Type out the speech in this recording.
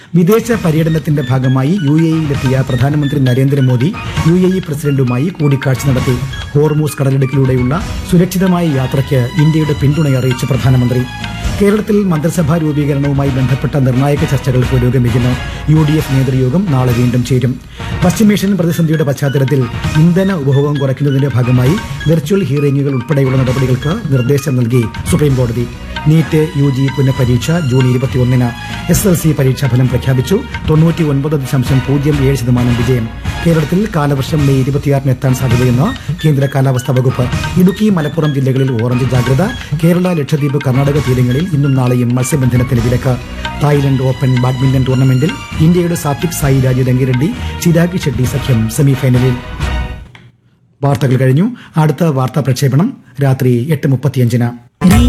വിദേശ പര്യടനത്തിന്റെ ഭാഗമായി യു എ ഇയിലെത്തിയ പ്രധാനമന്ത്രി നരേന്ദ്രമോദി യു എ ഇ പ്രസിഡന്റുമായി കൂടിക്കാഴ്ച നടത്തി ഹോർമൂസ് കടലിടുക്കിലൂടെയുള്ള സുരക്ഷിതമായ യാത്രയ്ക്ക് ഇന്ത്യയുടെ പിന്തുണയറിയിച്ച് പ്രധാനമന്ത്രി കേരളത്തിൽ മന്ത്രിസഭാ രൂപീകരണവുമായി ബന്ധപ്പെട്ട നിർണായക ചർച്ചകൾ പുരോഗമിക്കുന്നു യു ഡി എഫ് നേതൃയോഗം നാളെ വീണ്ടും ചേരും പശ്ചിമേഷ്യൻ പ്രതിസന്ധിയുടെ പശ്ചാത്തലത്തിൽ ഇന്ധന ഉപഭോഗം കുറയ്ക്കുന്നതിന്റെ ഭാഗമായി വെർച്വൽ ഹിയറിംഗുകൾ ഉൾപ്പെടെയുള്ള നടപടികൾക്ക് നിർദ്ദേശം നൽകി സുപ്രീംകോടതി നീറ്റ് യു ജി പുനഃപരീക്ഷ ജൂൺ ഇരുപത്തിയൊന്നിന് എസ് എൽ സി പരീക്ഷാഫലം പ്രഖ്യാപിച്ചു തൊണ്ണൂറ്റി ഒൻപത് ദശാംശം പൂജ്യം ഏഴ് ശതമാനം വിജയം കേരളത്തിൽ കാലവർഷം മെയ് ഇരുപത്തിയാറിന് എത്താൻ സാധ്യതയെന്ന് കേന്ദ്ര കാലാവസ്ഥാ വകുപ്പ് ഇടുക്കി മലപ്പുറം ജില്ലകളിൽ ഓറഞ്ച് ജാഗ്രത കേരള ലക്ഷദ്വീപ് കർണാടക തീരങ്ങളിൽ ഇന്നും നാളെയും മത്സ്യബന്ധനത്തിന് വിലക്ക് തായ്ലൻഡ് ഓപ്പൺ ബാഡ്മിന്റൺ ടൂർണമെന്റിൽ ഇന്ത്യയുടെ സാത്വിക് സായി രാജ് രംഗിരെഡ്ഡി ചിരാഗി ഷെഡ്ഡി സഖ്യം സെമിഫൈനലിൽ വാർത്തകൾ കഴിഞ്ഞു അടുത്ത വാർത്താ പ്രക്ഷേപണം രാത്രി എട്ട് മുപ്പത്തിയഞ്ചിന്